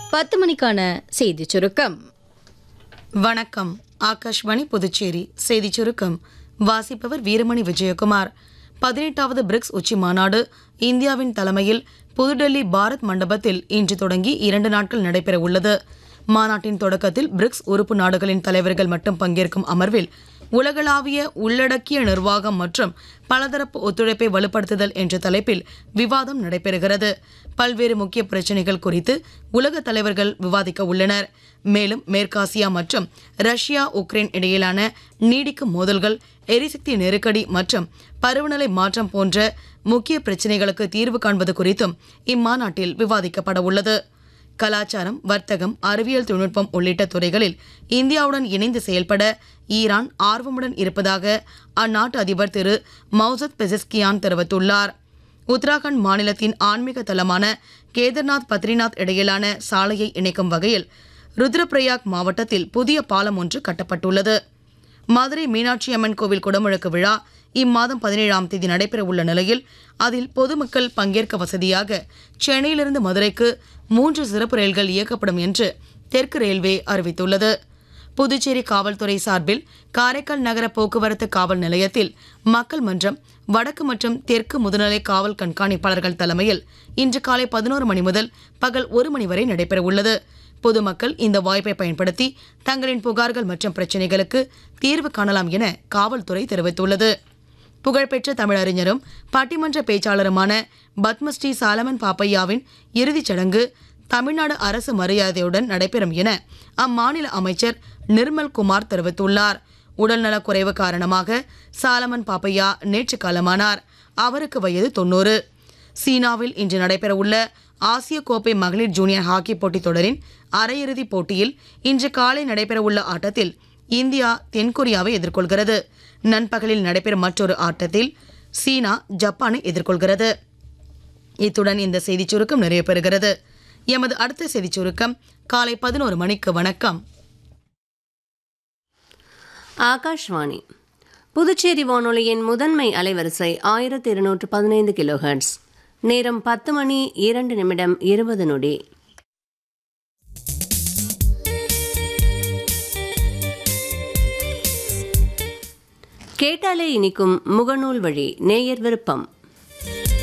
பத்து மணிக்கான செய்தி சுருக்கம் வணக்கம் ஆகாஷ்வாணி புதுச்சேரி செய்திச் சுருக்கம் வாசிப்பவர் வீரமணி விஜயகுமார் பதினெட்டாவது பிரிக்ஸ் உச்சி மாநாடு இந்தியாவின் தலைமையில் புதுடெல்லி பாரத் மண்டபத்தில் இன்று தொடங்கி இரண்டு நாட்கள் நடைபெற உள்ளது மாநாட்டின் தொடக்கத்தில் பிரிக்ஸ் உறுப்பு நாடுகளின் தலைவர்கள் மட்டும் பங்கேற்கும் அமர்வில் உலகளாவிய உள்ளடக்கிய நிர்வாகம் மற்றும் பலதரப்பு ஒத்துழைப்பை வலுப்படுத்துதல் என்ற தலைப்பில் விவாதம் நடைபெறுகிறது பல்வேறு முக்கிய பிரச்சினைகள் குறித்து உலக தலைவர்கள் விவாதிக்க உள்ளனர் மேலும் மேற்காசியா மற்றும் ரஷ்யா உக்ரைன் இடையிலான நீடிக்கும் மோதல்கள் எரிசக்தி நெருக்கடி மற்றும் பருவநிலை மாற்றம் போன்ற முக்கிய பிரச்சினைகளுக்கு தீர்வு காண்பது குறித்தும் இம்மாநாட்டில் விவாதிக்கப்பட உள்ளது கலாச்சாரம் வர்த்தகம் அறிவியல் தொழில்நுட்பம் உள்ளிட்ட துறைகளில் இந்தியாவுடன் இணைந்து செயல்பட ஈரான் ஆர்வமுடன் இருப்பதாக அந்நாட்டு அதிபர் திரு மௌசத் பெசஸ்கியான் தெரிவித்துள்ளார் உத்தராகண்ட் மாநிலத்தின் ஆன்மீக தலமான கேதர்நாத் பத்ரிநாத் இடையிலான சாலையை இணைக்கும் வகையில் ருத்ரபிரயாக் மாவட்டத்தில் புதிய பாலம் ஒன்று கட்டப்பட்டுள்ளது மதுரை மீனாட்சி அம்மன் கோவில் குடமுழக்கு விழா இம்மாதம் பதினேழாம் தேதி நடைபெற உள்ள நிலையில் அதில் பொதுமக்கள் பங்கேற்க வசதியாக சென்னையிலிருந்து மதுரைக்கு மூன்று சிறப்பு ரயில்கள் இயக்கப்படும் என்று தெற்கு ரயில்வே அறிவித்துள்ளது புதுச்சேரி காவல்துறை சார்பில் காரைக்கால் நகர போக்குவரத்து காவல் நிலையத்தில் மக்கள் மன்றம் வடக்கு மற்றும் தெற்கு முதுநிலை காவல் கண்காணிப்பாளர்கள் தலைமையில் இன்று காலை பதினோரு மணி முதல் பகல் ஒரு மணி வரை நடைபெற உள்ளது பொதுமக்கள் இந்த வாய்ப்பை பயன்படுத்தி தங்களின் புகார்கள் மற்றும் பிரச்சினைகளுக்கு தீர்வு காணலாம் என காவல்துறை தெரிவித்துள்ளது புகழ்பெற்ற தமிழறிஞரும் பட்டிமன்ற பேச்சாளருமான பத்மஸ்ரீ சாலமன் பாப்பையாவின் இறுதிச் சடங்கு தமிழ்நாடு அரசு மரியாதையுடன் நடைபெறும் என அம்மாநில அமைச்சர் நிர்மல் குமார் தெரிவித்துள்ளார் உடல்நலக் குறைவு காரணமாக சாலமன் பாப்பையா நேற்று காலமானார் அவருக்கு வயது தொண்ணூறு சீனாவில் இன்று நடைபெறவுள்ள ஆசிய கோப்பை மகளிர் ஜூனியர் ஹாக்கி போட்டித் தொடரின் அரையிறுதிப் போட்டியில் இன்று காலை நடைபெறவுள்ள ஆட்டத்தில் இந்தியா தென்கொரியாவை எதிர்கொள்கிறது நண்பகலில் நடைபெறும் மற்றொரு ஆட்டத்தில் சீனா ஜப்பானை எதிர்கொள்கிறது இத்துடன் இந்த செய்திச் சுருக்கம் நிறைவு பெறுகிறது எமது அடுத்த செய்திச் சுருக்கம் காலை பதினோரு மணிக்கு வணக்கம் ஆகாஷ்வாணி புதுச்சேரி வானொலியின் முதன்மை அலைவரிசை ஆயிரத்தி இருநூற்று பதினைந்து கிலோஹெர்ட்ஸ் நேரம் பத்து மணி இரண்டு நிமிடம் இருபது நொடி கேட்டாலே இனிக்கும் முகநூல் வழி நேயர் விருப்பம்